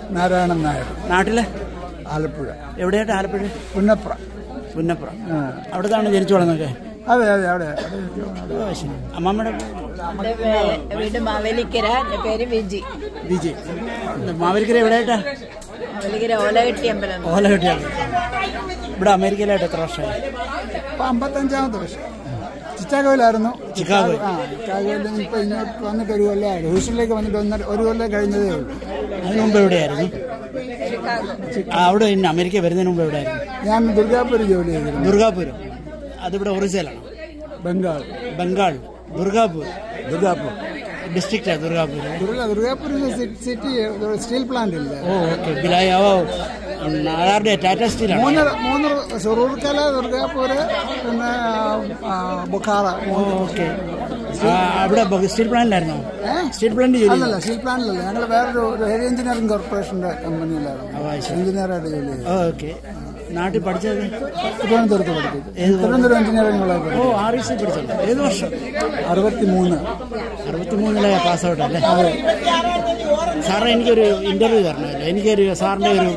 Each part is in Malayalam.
നാരായണൻ നായർ നാട്ടില് ആലപ്പുഴ എവിടെയായിട്ട് ആലപ്പുഴ പുന്നപ്ര പുന്നപ്പുറം അവിടത്താണ് ജനിച്ചു വളർന്നൊക്കെ അതെ അതെ അവിടെ ഓ, ശരി. അമ്മമ്മയുടെ എന്റെ പേ- വീട് മാവേലിക്കര എന്റെ പേര് വിജി വിജയ് മാവേലിക്കര എവിടെയായിട്ടാ മാവേലിക്കര ഓലകെട്ടി അമ്പലം ഓല കിട്ടിയാണ് ഇവിടെ അമേരിക്കയിലായിട്ട് എത്ര വർഷമായി ഇപ്പൊ അമ്പത്തഞ്ചാമത്തെ വർഷം ചിക്കാഗോയിലായിരുന്നു ചിക്കാഗോ. ആ ചിക്കാഗോയിൽ നിന്ന് ഇപ്പൊ ഇങ്ങോട്ട് വന്നിട്ട് ഒരു കൊല്ലമായിരുന്നു ഹൂസ്റ്റണിലേക്ക് വന്നിട്ട് ഒന്നര ഒരു കൊല്ലം കഴിഞ്ഞതേ ഉള്ളൂ അതിന് മുമ്പ് എവിടെയായിരുന്നു ആ, അവിടെ ഇന്ന് അമേരിക്ക വരുന്നതിന് മുമ്പ് എവിടെയായിരുന്നു ഞാൻ ദുർഗാപൂർ ജോലി ചെയ്തിരുന്നു ദുർഗാപുരം അതിവിടെ ഒറിജിനലാണ് ബംഗാൾ ബംഗാൾ ദുർഗാപൂർ ദുർഗാപൂർ ഡിസ്ട്രിക്റ്റാ Durgapur Durga Durgapur city steel plant ഇല്ല ഓ ഓക്കെ ബിലായ ഓ ആരുടെ ടാറ്റ സ്റ്റീലാണ് മൂന്ന് മൂന്ന് റൂർക്കല ദുർഗാപൂർ പിന്നെ ആ, ബുഖാറ മൂന്ന് ഓക്കെ അവിടെ സ്റ്റീൽ പ്ലാന്റിലായിരുന്നോ ഏ? സ്റ്റീൽ പ്ലാന്റ് ജോലി അല്ലല്ല സ്റ്റീൽ പ്ലാന്റിലല്ല ഞങ്ങൾ വേറൊരു ഒരു ഹെവി എഞ്ചിനീയറിംഗ് കോർപ്പറേഷന്റെ കമ്പനിയിലായിരുന്നു എഞ്ചിനീയറായിട്ട് ജോലി ചെയ്തു ഓക്കെ നാട്ടിൽ പഠിച്ചത് തിരുവനന്തപുരത്ത് പഠിച്ചു തിരുവനന്തപുരം എഞ്ചിനീയറിംഗ് ഓ കോളേജ് ആർ ഇ സി പഠിച്ചത് ഏത് വർഷം അറുപത്തി മൂന്ന് അറുപത്തിമൂന്നിലെ പാസ് ഔട്ട് അല്ലേ സാറേ എനിക്കൊരു ഇന്റർവ്യൂ തരണമല്ലോ എനിക്കൊരു സാറിന്റെ ഒരു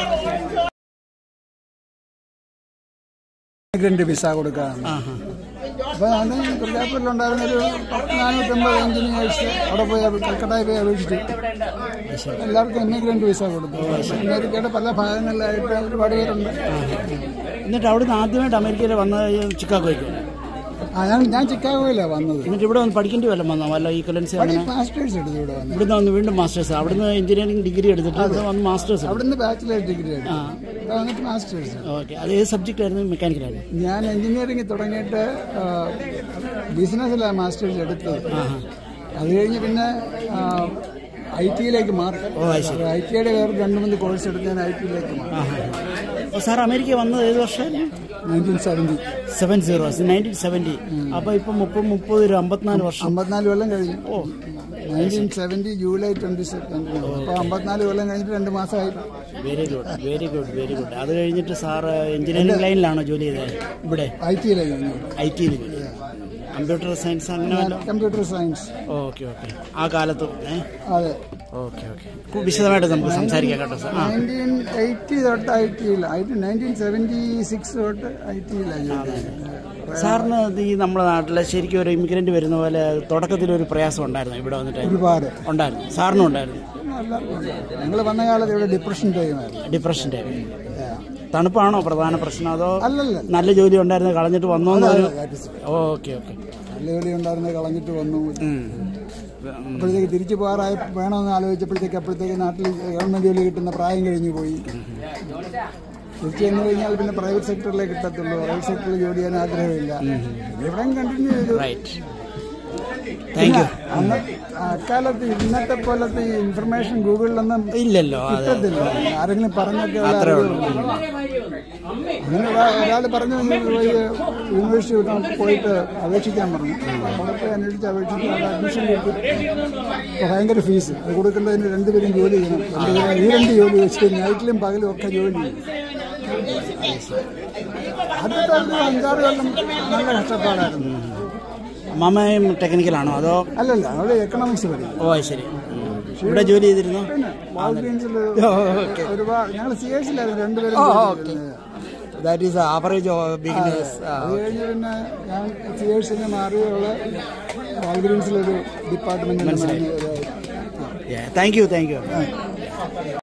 രണ്ട് വിസ കൊടുക്കാൻ ആ ഹാ അപ്പൊ അത് ദുർഗാപൂരിലുണ്ടായിരുന്ന ഒരു പത്ത് നാനൂറ്റമ്പത് എഞ്ചിനീയേഴ്സ് അവിടെ പോയി അപേ- കൽക്കട്ടയിൽ പോയി അപേക്ഷിച്ചു എല്ലാവർക്കും ഇമിഗ്രന്റ് വിസ കൊടുത്തു അമേരിക്കയുടെ പല ഭാഗങ്ങളിലായിട്ട് ഒരുപാട് പേരുണ്ട് എന്നിട്ട് അവിടുന്ന് ആദ്യമായിട്ട് അമേരിക്കയിൽ വന്നത് ചിക്കാഗോയ്ക്ക് ആ ഞാൻ ഞാൻ ചിക്കാഗോയിലാണ് വന്നത് എന്നിട്ട് ഇവിടെ വന്ന് പഠിക്കേണ്ടി വല്ല വന്നോ വല്ല ഈ കൊലൻസി അവിടെ അങ്ങനെ മാസ്റ്റേഴ്സ് എടുത്തു ഇവിടെ വന്നു ഇവിടുന്ന് വന്ന് വീണ്ടും മാസ്റ്റേഴ്സ് അവിടുന്ന് എഞ്ചിനീയറിംഗ് ഡിഗ്രി എടുത്തിട്ട് ഇവിടെ വന്ന് മാസ്റ്റേഴ്സ് അവിടുന്ന് ബാച്ചിലേഴ്സ് ഡിഗ്രി എടുത്തു ഇവിടെ വന്നിട്ട് മാസ്റ്റേഴ്സ് ഓക്കെ അത് ഏത് സബ്ജക്റ്റ് ആയിരുന്നു മെക്കാനിക്കലായിരുന്നു ഞാൻ എഞ്ചിനീയറിംഗ് തുടങ്ങിയിട്ട് ബിസിനസ്സിലാണ് മാസ്റ്റേഴ്സ് എടുത്തത് അത് കഴിഞ്ഞ് പിന്നെ ഐ ടിയിലേക്ക് മാറി ഐ ടിയുടെ വേറെ രണ്ട് മൂന്ന് കോഴ്സ് എടുത്ത് ഞാൻ ഐ ടിയിലേക്ക് മാറി അപ്പോൾ സാർ അമേരിക്ക വന്നത് ഏത് വർഷമായിരുന്നു nineteen seventy seven zero nineteen seventy അപ്പോൾ ഇപ്പം മുപ്പത് മുപ്പത് ഒരു അമ്പത്തിനാല് വർഷം അമ്പത്തിനാല് കൊല്ലം കഴിഞ്ഞു ഓ nineteen seventy July twenty second അപ്പോൾ അമ്പത്തിനാല് കൊല്ലം കഴിഞ്ഞിട്ട് രണ്ട് മാസമായി very good very good very good അത് കഴിഞ്ഞിട്ട് സാർ എഞ്ചിനീയറിംഗ് ലൈനിലാണോ ജോലി ചെയ്തത് ഇവിടെ ഐ ടിയിലേക്ക് കഴിഞ്ഞു ഐ ടിയിൽ കമ്പ്യൂട്ടർ സയൻസ് അങ്ങനെ വല്ലോ കമ്പ്യൂട്ടർ സയൻസ് ഓക്കെ ഓക്കെ ആ കാലത്തും ഏ അതെ ഓക്കെ ഓക്കെ വിശദമായിട്ട് നമുക്ക് സംസാരിക്കാം കേട്ടോ സാർ ആ നയൻറ്റീൻ എയ്റ്റി തൊട്ട് ഐ ടിയിൽ നയൻറ്റീൻ സെവൻറ്റി സിക്സ് തൊട്ട് ഐ ടിയിലാണ് ജോലി ചെയ്തത്. സാറിന് ഈ നമ്മുടെ നാട്ടിലെ ശരിക്കും ഒരു ഇമിഗ്രന്റ് വരുന്ന പോലെ തുടക്കത്തിൽ ഒരു പ്രയാസം ഉണ്ടായിരുന്നു ഇവിടെ വന്നിട്ട് ഒരുപാട് ഉണ്ടായിരുന്നു സാറിനും ഉണ്ടായിരുന്നു ഞങ്ങൾ വന്ന കാലത്ത് ഇവിടെ ഡിപ്രഷൻ ടൈമായിരുന്നു ഡിപ്രഷൻ്റെ തണുപ്പാണോ പ്രധാന പ്രശ്നം അതോ അല്ലല്ല നല്ല ജോലി ഉണ്ടായിരുന്നു കളഞ്ഞിട്ട് വന്നോ എന്നൊരു ഓക്കെ ഓക്കെ നല്ല ജോലി ഉണ്ടായിരുന്നത് കളഞ്ഞിട്ട് വന്നു അപ്പോഴത്തേക്ക് തിരിച്ചു പോകാറായി വേണമെന്ന് ആലോചിച്ചപ്പോഴത്തേക്ക് അപ്പോഴത്തേക്ക് നാട്ടിൽ ഗവൺമെന്റ് ജോലി കിട്ടുന്ന പ്രായം കഴിഞ്ഞു പോയി തിരിച്ചു വന്നു കഴിഞ്ഞാൽ പിന്നെ പ്രൈവറ്റ് സെക്ടറിലേ കിട്ടത്തുള്ളൂ പ്രൈവറ്റ് സെക്ടറിൽ ജോലി ചെയ്യാൻ ആഗ്രഹമില്ല ഇവിടെ കണ്ടിന്യൂ ചെയ്തു റൈറ്റ് താങ്ക് യു അന്ന് അക്കാലത്ത് ഇന്നത്തെ പോലത്തെ ഈ ഇൻഫർമേഷൻ ഗൂഗിളിലൊന്നും ഇല്ലല്ലോ അത് കിട്ടത്തില്ല ആരെങ്കിലും പറഞ്ഞൊക്കെ ഉള്ള അത്രേ അറിവേ ഉള്ളൂ. അങ്ങനെ ഒരാൾ പറഞ്ഞു പോയി യൂണിവേഴ്സിറ്റി വിട്ടാൽ പോയിട്ട് അപേക്ഷിക്കാൻ പറഞ്ഞു അവിടെ പോയി അന്വേഷിച്ച് അപേക്ഷിച്ച് അവിടെ അഡ്മിഷൻ കിട്ടി അപ്പോൾ ഭയങ്കര ഫീസ് അത് കൊടുക്കേണ്ടതിന് രണ്ടുപേരും ജോലി ചെയ്യണം രണ്ടുപേരും ഈ രണ്ട് ജോലി വെച്ചിട്ട് നൈറ്റിലും പകലും ഒക്കെ ജോലി ചെയ്യും ആദ്യത്തെ ഒരു അഞ്ചാറ് കൊല്ലം നല്ല കഷ്ടപ്പാടായിരുന്നു അമ്മാമയും ടെക്നിക്കലാണോ അതോ അല്ലല്ല അവിടെ എക്കണോമിക്സ് പഠിക്കും ഓ അത് ശരി ഇവിടെ ജോലി ചെയ്തിരുന്നു വാൾഗ്രീൻസിൽ ഒരുപാട് ഞങ്ങൾ സി എസിലായിരുന്നു രണ്ടുപേരും ഓ, ജോലി ഓക്കെ. ചെയ്തിരുന്നത്. ദാറ്റ് ഈസ് ആവറേജ് ബിഗിനേഴ്സ് അത് കഴിഞ്ഞ് പിന്നെ ഞാൻ സി എസിന് മാറിയുള്ള വാൾഗ്രീൻസിലൊരു department thank you thank U